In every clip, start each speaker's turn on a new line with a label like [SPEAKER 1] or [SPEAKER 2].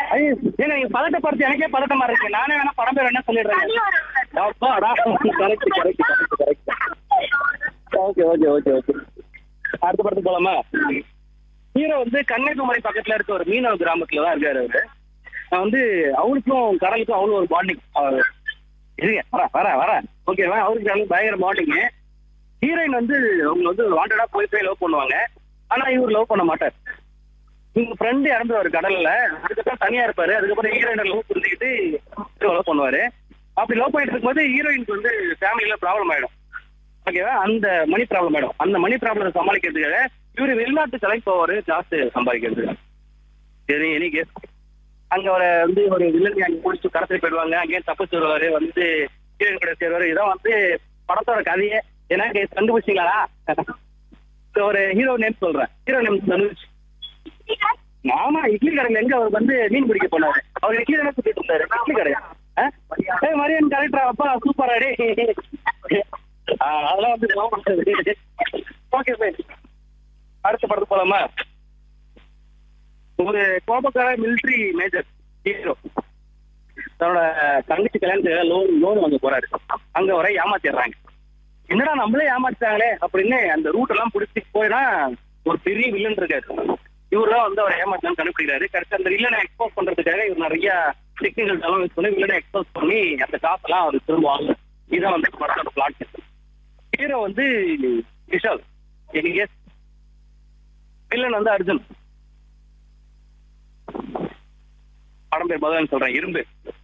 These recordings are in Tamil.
[SPEAKER 1] ஐயோ, ஏங்க நீங்க பதட்டப்படுத்தி எனக்கே பதட்டமா இருக்கு நானே வேணா படம் பேர் என்ன சொல்லிடுறேன் அப்பாடா correct correct correct correct okay okay okay okay அடுத்த படத்துக்கு போலாமா ஹீரோ வந்து கன்னியாகுமரி பக்கத்துல இருக்க ஒரு மீனவ கிராமத்துல தான் இருக்காரு அவரு நான் வந்து அவருக்கும் கடலுக்கும் அவ்வளோ ஒரு பாண்டிங் இருங்க வர வர வர ஓகேவா அவருக்கு கடலுக்கு பயங்கர பாண்டிங் ஹீரோயின் வந்து அவங்க வந்து வாண்டடா போய் போய் லவ் பண்ணுவாங்க ஆனா இவர் லவ் பண்ண மாட்டார் இவங்க ஃப்ரெண்டு இறந்துருவாரு கடல்ல அதுக்கப்புறம் தனியா இருப்பாரு அதுக்கப்புறம் ஹீரோயின் லவ் புரிஞ்சுக்கிட்டு லவ் பண்ணுவாரு அப்படி லவ் பண்ணிட்டு இருக்கும்போது ஹீரோயினுக்கு வந்து ஃபேமிலியில ப்ராப்ளம் ஆயிடும் ஓகேவா அந்த மணி ப்ராப்ளம் ஆயிடும் அந்த மணி ப்ராப்ளம் சமாளிக்கிறதுக்காக இவரு வெளிநாட்டு கலைக்கு போவாரு ஜாஸ்தி சம்பாதிக்கிறதுக்கு சரி எனி கேஸ் அங்க அவரை வந்து ஒரு வில்லன் அங்க முடிச்சு கடத்திட்டு போயிடுவாங்க அங்கேயே தப்பிச்சு வருவாரு வந்து ஹீரோயின் கூட சேருவாரு இதான் வந்து படத்தோட கதையே ஏன்னா கேஸ் கண்டுபிடிச்சிங்களா ஒரு ஹீரோ நேம் சொல்றேன் ஹீரோ நேம் தனுஷ் ஆமா இட்லி கடையில எங்க அவர் வந்து மீன் பிடிக்க போனாரு அவர் இட்லி தானே சுத்திட்டு இருந்தாரு இட்லி கடையா ஏ மரியன் கரெக்டா அப்பா சூப்பரா டே அதெல்லாம் வந்து ஓகே சார் அடுத்த படத்துக்கு போலாமா ஒரு கோபக்கார மிலிட்ரி மேஜர் ஹீரோ தன்னோட தங்கச்சி கல்யாணத்துக்கு லோன் லோன் வாங்க போறாரு அங்க வர ஏமாத்திடுறாங்க என்னடா நம்மளே ஏமாத்திட்டாங்களே அப்படின்னு அந்த ரூட் எல்லாம் பிடிச்சி போயினா ஒரு பெரிய வில்லன் இருக்காரு இவர்தான் வந்து அவர் ஏமாத்தலாம் கண்டுபிடிக்கிறாரு கரெக்ட் அந்த வில்லனை எக்ஸ்போஸ் பண்றதுக்காக இவர் நிறைய டெக்னிக்கல் எல்லாம் யூஸ் பண்ணி வில்லனை எக்ஸ்போஸ் பண்ணி அந்த காசெல்லாம் அவர் திரும்ப வாங்க இதுதான் வந்து படத்தோட பிளாட் ஹீரோ வந்து விஷால் எனக்கு வில்லன் வந்து அர்ஜுன் படம் பேர் பதில் சொல்றேன் இரும்பு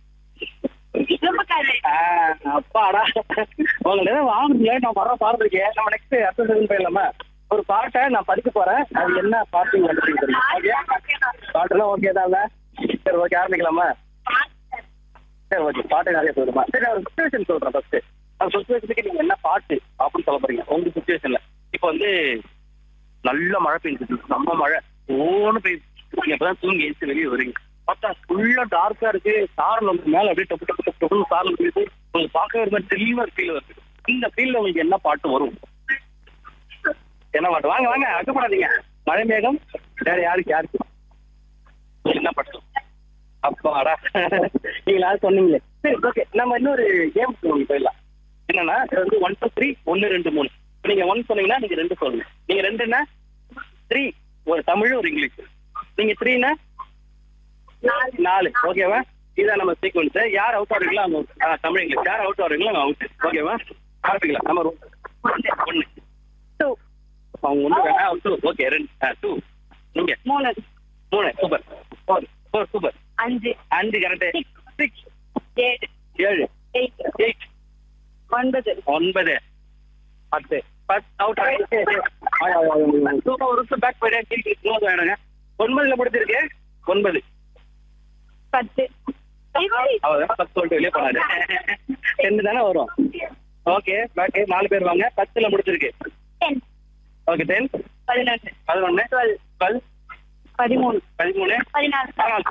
[SPEAKER 1] ஆஹ், அப்பாடா உங்களை ஏதாவது வாங்குறீங்க நான் வர பார்த்துருக்கேன் நம்ம நெக்ஸ்ட் அடுத்த செகண்ட் போயிடலாமா ஒரு பாட்டை நான் படிக்க போறேன் அது என்ன பாட்டு கண்டுபிடிக்கிறீங்க ஓகே பாட்டுலாம் ஓகே தான் சரி ஓகே ஆரம்பிக்கலாமா சரி ஓகே பாட்டு நிறைய போயிடுமா சரி ஒரு சுச்சுவேஷன் சொல்றேன் ஃபர்ஸ்ட் அந்த சுச்சுவேஷனுக்கு நீங்க என்ன பாட்டு அப்படின்னு சொல்ல போறீங்க உங்க சுச்சுவேஷன்ல இப்போ வந்து நல்ல மழை பெஞ்சிட்டு இருக்கு. செம்ம மழை ஓன்னு பெய்யுது இப்பதான் தூங்கி எழுந்து வெளியே வரீங்க பார்த்தா ஃபுல்லா டார்க்கா இருக்கு சாரல் வந்து மேல அப்படியே டப்பு டப்பு டப்பு டப்புன்னு சாரல் பெய்யுது உங்களுக்கு பார்க்கவே ஒரு மாதிரி தெளிவா ஃபீல் வருது இந்த ஃபீல்ல உங்களுக்கு என்ன பாட்டு வரும் என்ன பாட்டு வாங்க வாங்க அக்கப்படாதீங்க மழை மேகம் வேற யாருக்கு யாருக்கு என்ன பாட்டு அப்பாடா நீங்க யாரும் சொன்னீங்களே சரி ஓகே நம்ம இன்னொரு கேம் போயிடலாம் என்னன்னா இது வந்து ஒன் டூ த்ரீ ஒன்னு ரெண்டு மூணு இப்ப நீங்க ஒன் சொன்னீங்கன்னா நீங்க ரெண்டு சொல்லுங்க நீங்க ரெண்டுன்னா த்ரீ ஒரு தமிழ் ஒரு இங்கிலீஷ் நீங்க த்ரீனா நாலு ஓகேவா இதான் நம்ம சீக்வன்ஸ் யார் அவுட் ஆடுறீங்களோ அவங்க out. ஆ, தமிழ் இங்கிலீஷ் யார் அவுட் ஆடுறீங்களோ அவங்க அவுட் ஓகேவா ஆரம்பிக்கலாம் நம்ம ஒன்னு டூ அவங்க ஒன்று வேணா டூ ஓகே ரெண்டு டூ நீங்க
[SPEAKER 2] மூணு
[SPEAKER 1] மூணு சூப்பர் ஃபோர் ஃபோர் சூப்பர்
[SPEAKER 2] அஞ்சு
[SPEAKER 1] அஞ்சு கரெக்ட் சிக்ஸ்
[SPEAKER 2] ஏழு
[SPEAKER 1] ஏழு
[SPEAKER 2] எயிட்
[SPEAKER 1] எயிட்
[SPEAKER 2] ஒன்பது
[SPEAKER 1] ஒன்பது பத்து பத்து அவுட் சூப்பர் ஒரு நிமிஷம் பேக் போயிட்டு க்ளோஸ் ஆயிடுங்க ஒன்பதுல முடிச்சிருக்கு ஒன்பது
[SPEAKER 2] பத்து
[SPEAKER 1] அவர் பத்து சொல்லிட்டு வெளியே போனாரு ரெண்டு தானே வரும் ஓகே பேக் நாலு பேர் வாங்க பத்துல முடிச்சிருக்கு
[SPEAKER 2] டென்
[SPEAKER 1] ஓகே டென்
[SPEAKER 2] பதினொன்று
[SPEAKER 1] பதினொன்னு
[SPEAKER 2] டுவெல்
[SPEAKER 1] டுவெல்
[SPEAKER 2] பதிமூணு
[SPEAKER 1] பதிமூணு
[SPEAKER 2] பதினாலு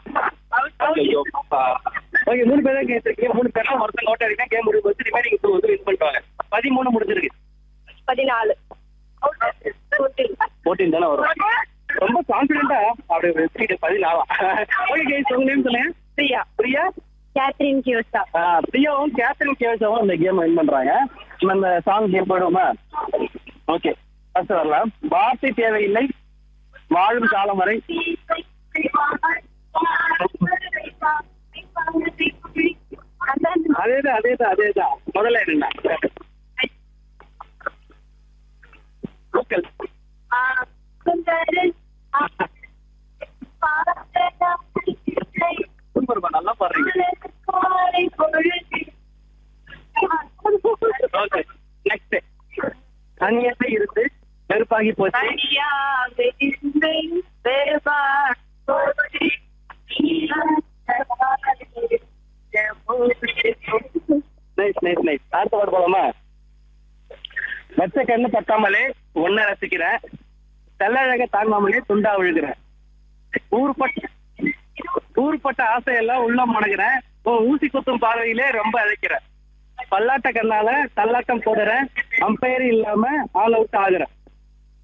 [SPEAKER 1] ஓகே மூணு பேர் தான் கேட்டிருக்கீங்க மூணு பேர்லாம் ஒருத்தங்க அவுட் ஆகிட்டா கேம் முடிவு வச்சு ரிமைனிங் டூ வந்து வின் பண்ணிட்டாங்க பதிமூணு முடிஞ்சிருக்கு
[SPEAKER 2] பதினாலு ஃபோர்டீன்
[SPEAKER 1] ஃபோர்டீன் தானே வரும் ரொம்ப கான்பிடண்டா அப்படி வச்சுக்கிட்டு பதினாலா ஓகே கைஸ் உங்க நேம் சொல்லுங்க
[SPEAKER 2] பிரியா
[SPEAKER 1] பிரியா
[SPEAKER 2] கேத்ரின் கியோசா
[SPEAKER 1] ஆ, பிரியாவும் கேத்தரின் கேவசாவும் இந்த கேம் வின் பண்றாங்க நம்ம இந்த சாங் கேம் போயிடுவோமா ஓகே ஃபர்ஸ்ட் வரலாம் வார்த்தை தேவையில்லை வாழும் காலம் வரை அதேதான் அதேதான் அதேதான் முதல்ல என்ன லோக்கல் சூப்பர்மா நல்லா பாடுறீங்க ஓகே நெக்ஸ்ட் தனியாக இருந்து நெருப்பாகி போச்சு நைஸ் நைஸ் நைஸ் அடுத்த பாட்டு போலாமா வச்ச கண்ணு பத்தாமலே ஒன்ன ரசிக்கிறேன் தெல்லழக தாங்காமலே துண்டா விழுகிறேன் ஊர்பட்ட ஊர்பட்ட ஆசையெல்லாம் உள்ள முடங்குறேன் உன் ஊசி குத்தும் பார்வையிலே ரொம்ப அழைக்கிறேன் பல்லாட்ட கண்ணால தள்ளாட்டம் போடுறேன் அம்பையர் இல்லாம ஆல் அவுட் ஆகுறேன்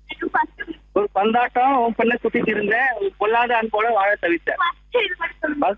[SPEAKER 1] ஒரு பந்தாட்டம் உன் பெண்ணை சுத்திட்டு இருந்தேன் உன் பொல்லாத அன்போட வாழ தவித்தேன்